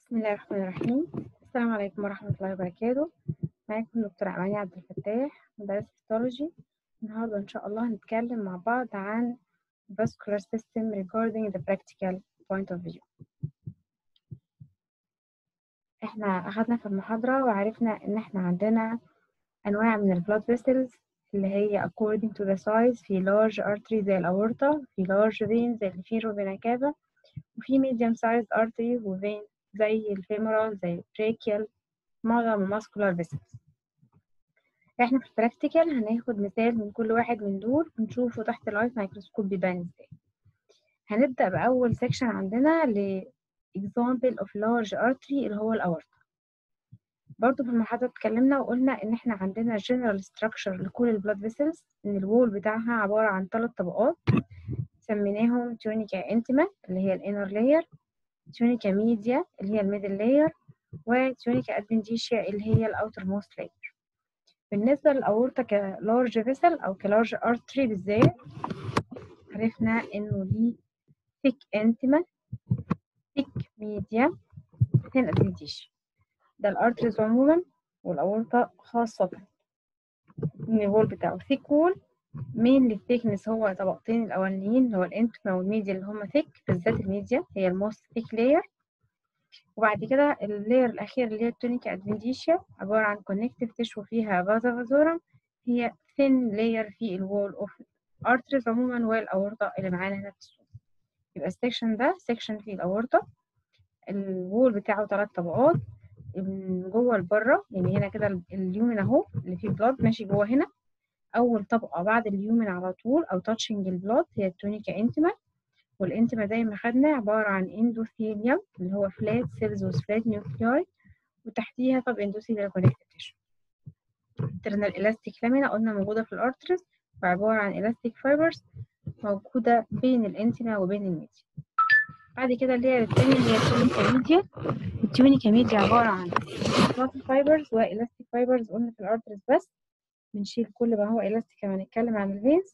بسم الله الرحمن الرحيم السلام عليكم ورحمة الله وبركاته معاكم دكتور أماني عبد الفتاح مدرس هيستولوجي النهاردة إن شاء الله هنتكلم مع بعض عن vascular system regarding the practical point of view احنا أخدنا في المحاضرة وعرفنا إن احنا عندنا أنواع من ال blood vessels اللي هي according to the size في large artery زي الأورطة في large vein زي الفيرو فينا كافا وفي medium sized artery وفين زي الفيمورال زي البريكيال معظم الماسكولار فيسلز احنا في البراكتيكال هناخد مثال من كل واحد من دول ونشوفه تحت اللايت مايكروسكوب بيبان ازاي هنبدأ بأول سيكشن عندنا ل example of large artery اللي هو الأورطة برضو في المحاضرة اتكلمنا وقلنا إن احنا عندنا general structure لكل البلاد فيسلز إن الوول بتاعها عبارة عن ثلاث طبقات سميناهم تونيكا انتما اللي هي الانر لاير تونيكا ميديا اللي هي الميدل لاير وتونيكا ادفنتيشيا اللي هي الاوتر موست لاير بالنسبة للأورطة كلارج فيسل أو كلارج ارتري بالذات عرفنا إنه ليه ثيك انتما ثيك ميديا ثين ادفنتيشيا ده الارتريز عموما والأورطة خاصة إن الوول بتاعه ثيك وول مين الثيكنس هو طبقتين الأولانيين اللي هو الانتما والميديا اللي هما ثيك بالذات الميديا هي الموست ثيك لاير وبعد كده اللاير الأخير اللي هي التونيكا ادفنتيشيا عبارة عن كونكتيف تشو فيها فازا فازورم هي ثين لاير في الوول اوف ارتريز عموما والأورطة اللي معانا هنا في الصورة يبقى السكشن ده سكشن فيه الأورطة الوول بتاعه ثلاث طبقات من جوه لبره يعني هنا كده اليومن اهو اللي فيه بلاد ماشي جوه هنا أول طبقة بعد اليومن على طول أو تاتشنج البلاد هي التونيكا انتما والانتما زي ما خدنا عبارة عن اندوثيليوم اللي هو فلات سيلز وسفلات نيوكلياي وتحتيها طب اندوثيليال كونكتيف تيشو الترنال الاستيك لامينا قلنا موجودة في الارترز وعبارة عن الاستيك فايبرز موجودة بين الانتما وبين الميديا بعد كده اللي التانية اللي هي التونيكا ميديا التونيكا ميديا عبارة عن ماسل فايبرز والاستيك فايبرز قلنا في الارترز بس بنشيل كل ما هو الاستيك لما نتكلم عن الفينز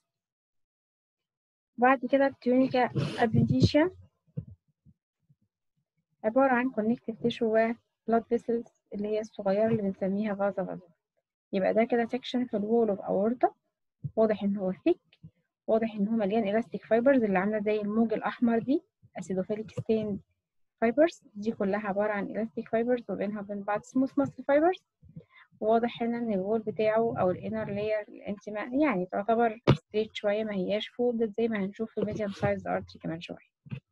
بعد كده التونيكا ادفنتيشيا عبارة عن كونكتيف تيشو و blood vessels اللي هي الصغيرة اللي بنسميها فازا فازا يبقى ده كده سيكشن في الوول اوف اورتا واضح ان هو ثيك واضح ان هو مليان الاستيك فايبرز اللي عاملة زي الموج الأحمر دي اسيدوفيليك ستين فايبرز دي كلها عبارة عن الاستيك فايبرز وبينها وبين بعض سموث ماسل فايبرز واضح هنا ان الوول بتاعه او الانر لاير الانتما يعني تعتبر ستريت شويه ما هياش فولدد زي ما هنشوف في الميديم سايز ارتري كمان شويه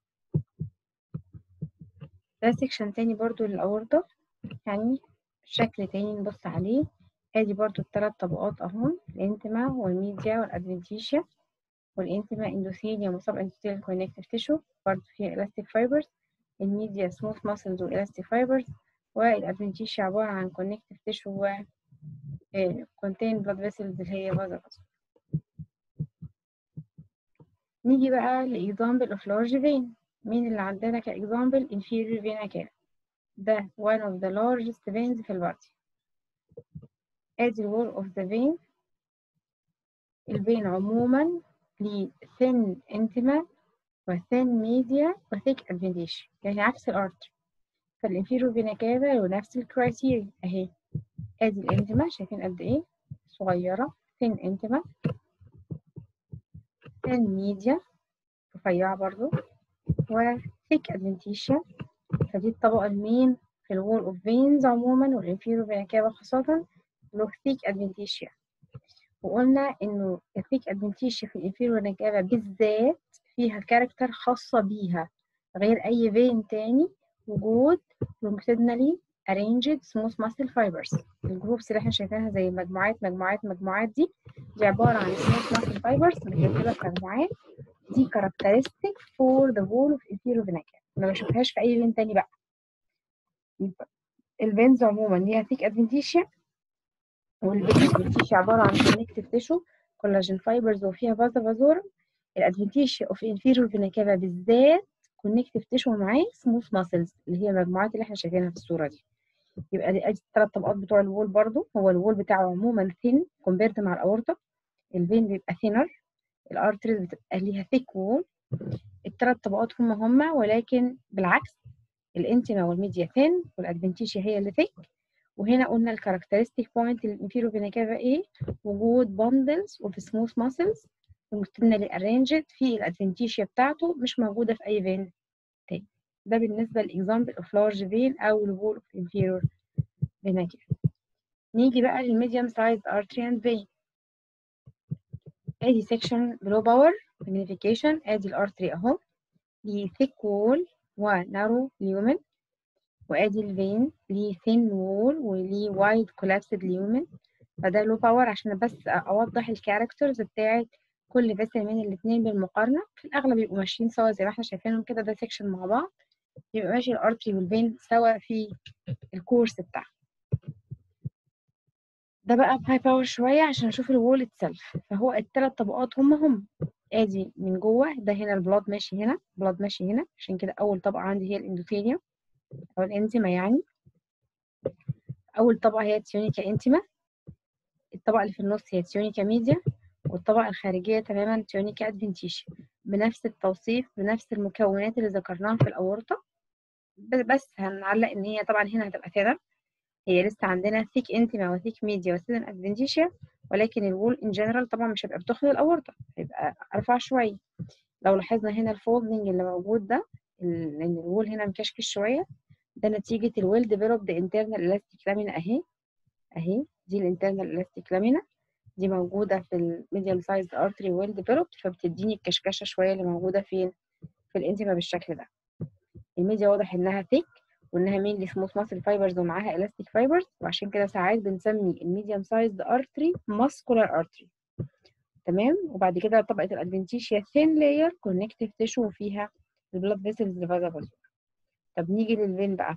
ده سيكشن تاني برضو للاورطه يعني شكل تاني نبص عليه ادي برضو الثلاث طبقات اهون الانتما والميديا والادفنتيشيا والانتما اندوثيليوم وسب اندوثيليال كونكتيف تيشو برضو فيها الاستيك فايبرز الميديا سموث ماسلز والاستيك فايبرز والادفنتيشيا عبارة عن connective tissue و contain blood vessels اللي هي فازا فازا نيجي بقى لإكزامبل of large vein مين اللي عندنا كإكزامبل inferior vena cava ده one of the largest veins في البادي ادي wall of the vein الفين عموما ليه thin intima و thin media و thick adventitia يعني عكس الارتري فالانفيرو فينا كافا له نفس الكرايتيريا اهي ادي الانتما شايفين قد ايه صغيرة ثين انتما ثين ميديا رفيعة برضو وثيك ادفنتيشيا فدي الطبقة المين في الوول اوف فينز عموما والانفيرو فينا كافا خاصة له ثيك ادفنتيشيا وقلنا انه الثيك ادفنتيشيا في الانفيرو فينا كافا بالذات فيها كاركتر خاصة بيها غير اي فين تاني وجود longitudinally arranged smooth muscle fibers الجروبس اللي احنا شايفينها زي مجموعات مجموعات مجموعات دي دي عبارة عن smooth muscle fibers مترتبة في مجموعات دي characteristic for the wall of inferior vena cava ما بشوفهاش في أي فين تاني بقى يبقى الفينز عموما ليها thick adventitia والادفنتيشيا عبارة عن connective tissue collagen fibers وفيها فازا فازورم الادفنتيشيا of inferior vena cava بالذات كونكتيف تيشو معاه سموث ماسلز اللي هي المجموعات اللي احنا شايفينها في الصوره دي يبقى دي ادي الثلاث طبقات بتوع الوول برضو هو الوول بتاعه عموما ثين كومبيرد مع الاورطه الفين بيبقى ثينر الارتريز بتبقى ليها ثيك وول الثلاث طبقات هما هما ولكن بالعكس الانتما والميديا ثين والادفنتيشيا هي اللي ثيك وهنا قلنا الكاركترستيك بوينت للانفيرو فينا كافا ايه وجود بندلز اوف سموث ماسلز ومستنالي ارينجد في الادفنتيشيا بتاعته مش موجوده في اي فين تاني ده بالنسبه لاكزامبل اوف لارج فين او الوول اوف انفيرور فينا كافا نيجي بقى للميديوم سايز ارتري اند فين ادي سيكشن بلو باور ماجنيفيكيشن ادي الارتري اهو ليه ثيك وول ونارو ليومن وادي الفين ليه ثين وول وليه وايد كولابسد ليومن فده لو باور عشان بس اوضح الكاركترز بتاعت كل فيسل من الاتنين بالمقارنة في الأغلب بيبقوا ماشيين سوا زي ما احنا شايفينهم كده ده سيكشن مع بعض يبقى ماشي الارتري والفين سوا في الكورس بتاعهم ده بقى بهاي باور شوية عشان أشوف الوول اتسلف فهو التلات طبقات هما هم ادي من جوه ده هنا البلاد ماشي هنا البلاد ماشي هنا عشان كده أول طبقة عندي هي الاندوثيليوم أو الانتما يعني أول طبقة هي تيونيكا انتما الطبقة اللي في النص هي تيونيكا ميديا والطبقة الخارجية تماما تيونيكا ادفنتيشيا بنفس التوصيف بنفس المكونات اللي ذكرناها في الأورطة بس هنعلق إن هي طبعا هنا هتبقى ثيرم هي لسه عندنا ثيك انتما وثيك ميديا وسيدن ادفنتيشيا ولكن الوول ان جنرال طبعا مش هيبقى بتخن الاورطه هيبقى ارفع شويه لو لاحظنا هنا الفولدنج اللي موجود ده لان الوول هنا مكشكش شويه ده نتيجه الويل ديفلوبد انترنال الاستيك لامينا اهي اهي دي الانترنال الاستيك لامينا دي موجوده في الميديوم سايز ارتري ويل ديفلوبد فبتديني الكشكشه شويه اللي موجوده فين في الانتما بالشكل ده الميديا واضح انها ثيك وانها مين سموث ماسل فايبرز ومعاها الاستيك فايبرز وعشان كده ساعات بنسمي الميديوم سايزد ارتري ماسكولار ارتري تمام وبعد كده طبقه الادفنتيشيا ثين لاير كونكتيف تيشو وفيها البلاد فيسلز لفازا طب نيجي للفين بقى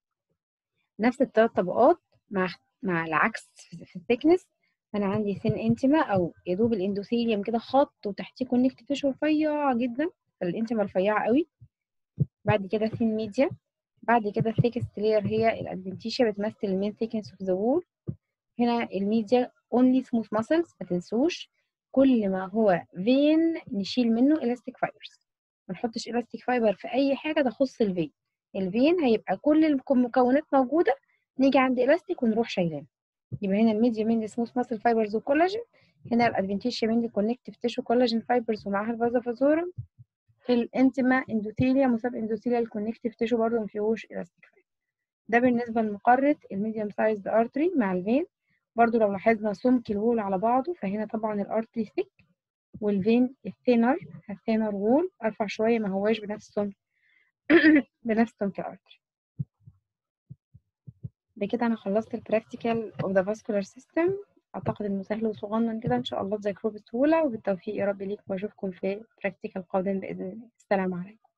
نفس الثلاث طبقات مع مع العكس في الثيكنس انا عندي ثين انتما او يا دوب الاندوثيليوم كده خط وتحتيه كونكتيف تيشو رفيع جدا فالانتما رفيعه قوي بعد كده ثين ميديا بعد كده الثيكست لاير هي الادفنتيشيا بتمثل المين ثيكنس اوف ذا وول هنا الميديا اونلي سموث ماسلز ما تنسوش كل ما هو فين نشيل منه الاستيك فايبرز ما نحطش الاستيك فايبر في اي حاجه تخص الفين الفين هيبقى كل المكونات موجوده نيجي عند الاستيك ونروح شايلين يبقى هنا الميديا من سموث ماسل فايبرز وكولاجين هنا الادفنتيشيا من كونكتيف تيشو كولاجين فايبرز ومعاها الفازوفازورم الانتما اندوثيليا مساب اندوثيليا الكونكتيف تيشو برضه ما فيهوش الاستيك فايبر ده بالنسبه لمقارنه الميديوم سايزد ارتري مع الفين برضه لو لاحظنا سمك الوول على بعضه فهنا طبعا الارتري ثيك والفين الثينر الثينر وول ارفع شويه ما هواش بنفس سمك بنفس سمك الارتري بكده انا خلصت البراكتيكال اوف ذا فاسكولار سيستم اعتقد انه سهل وصغنن كده ان شاء الله تذاكروه بسهوله وبالتوفيق يا رب ليكم واشوفكم في براكتيكال قادم باذن الله السلام عليكم